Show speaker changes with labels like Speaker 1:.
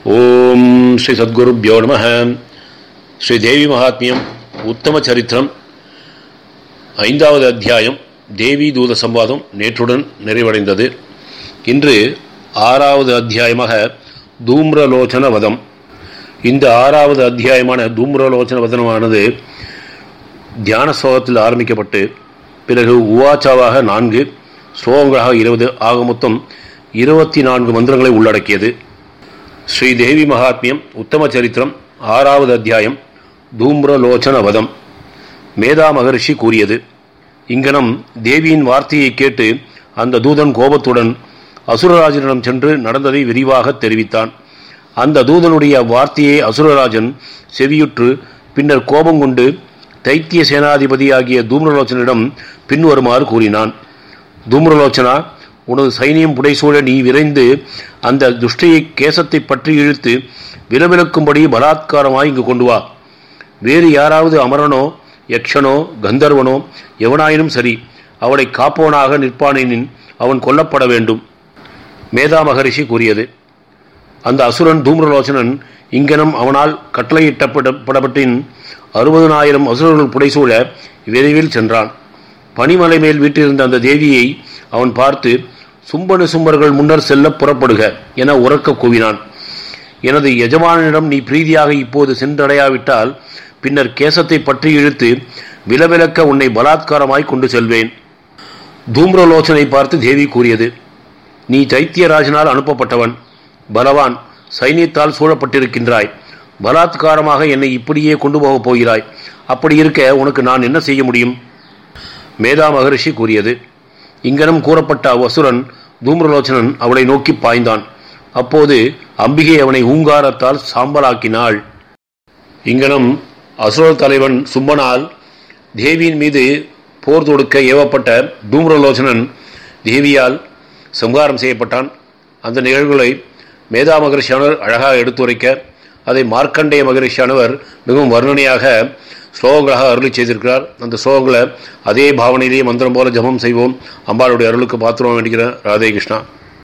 Speaker 1: ஓம் ஸ்ரீ சத்குருப்யோ நம ஸ்ரீ தேவி மகாத்மியம் உத்தம சரித்திரம் ஐந்தாவது அத்தியாயம் தேவி தூத சம்வாதம் நேற்றுடன் நிறைவடைந்தது இன்று ஆறாவது அத்தியாயமாக தூம்ரலோச்சன வதம் இந்த ஆறாவது அத்தியாயமான தூம்ரலோச்சன வதனமானது தியான ஸ்லோகத்தில் ஆரம்பிக்கப்பட்டு பிறகு உவாச்சாவாக நான்கு ஸ்லோகங்களாக இருபது ஆக மொத்தம் இருபத்தி நான்கு மந்திரங்களை உள்ளடக்கியது ஸ்ரீ தேவி மகாத்மியம் உத்தம சரித்திரம் ஆறாவது அத்தியாயம் தூம்ரலோச்சன வதம் மேதா மகரிஷி கூறியது இங்கனம் தேவியின் வார்த்தையை கேட்டு அந்த தூதன் கோபத்துடன் அசுரராஜனிடம் சென்று நடந்ததை விரிவாக தெரிவித்தான் அந்த தூதனுடைய வார்த்தையை அசுரராஜன் செவியுற்று பின்னர் கோபம் கொண்டு தைத்திய சேனாதிபதி ஆகிய தூம்ரலோச்சனிடம் பின்வருமாறு கூறினான் தூம்ரலோச்சனா உனது சைனியம் புடைசூழ நீ விரைந்து அந்த துஷ்டியை கேசத்தை பற்றி இழுத்து விலவிலக்கும்படி பலாத்காரமாய் இங்கு கொண்டு வா வேறு யாராவது அமரனோ யக்ஷனோ கந்தர்வனோ எவனாயினும் சரி அவளை காப்பவனாக நிற்பானெனின் அவன் கொல்லப்பட வேண்டும் மேதா மகரிஷி கூறியது அந்த அசுரன் தூம்ரலோச்சனன் இங்கனம் அவனால் கட்டளையிட்டப்படப்பட்டின் அறுபதனாயிரம் அசுரர்கள் புடைசூழ விரைவில் சென்றான் பனிமலை மேல் வீட்டிருந்த அந்த தேவியை அவன் பார்த்து சும்பனு சும்பர்கள் முன்னர் செல்ல புறப்படுக என உறக்க கூவினான் எனது எஜமானனிடம் நீ பிரீதியாக இப்போது சென்றடையாவிட்டால் பின்னர் கேசத்தை பற்றி இழுத்து விலவிலக்க உன்னை பலாத்காரமாய் கொண்டு செல்வேன் தூம்ரலோச்சனை பார்த்து தேவி கூறியது நீ தைத்தியராஜனால் அனுப்பப்பட்டவன் பலவான் சைனியத்தால் சூழப்பட்டிருக்கின்றாய் பலாத்காரமாக என்னை இப்படியே கொண்டு போகப் போகிறாய் அப்படி இருக்க உனக்கு நான் என்ன செய்ய முடியும் மேதா மகரிஷி கூறியது இங்கனம் கூறப்பட்ட அவ்வசுரன் தூம்ரலோச்சனன் அவளை நோக்கி பாய்ந்தான் அப்போது அம்பிகை அவனை ஊங்காரத்தால் சாம்பலாக்கினாள் இங்கனம் அசுர தலைவன் சும்பனால் தேவியின் மீது போர் தொடுக்க ஏவப்பட்ட தூம்ரலோச்சனன் தேவியால் சம்ஹாரம் செய்யப்பட்டான் அந்த நிகழ்வுகளை மேதா மகரிஷியானவர் அழகாக எடுத்துரைக்க அதை மார்க்கண்டேய மகரிஷியானவர் மிகவும் வர்ணனையாக ஸ்லோகங்களாக அருளி செய்திருக்கிறார் அந்த ஸ்லோகங்களை அதே பாவனையிலேயே மந்திரம் போல ஜபம் செய்வோம் அம்பாளுடைய அருளுக்கு பாத்திரம் வேண்டிக்கிறேன் ராதே கிருஷ்ணா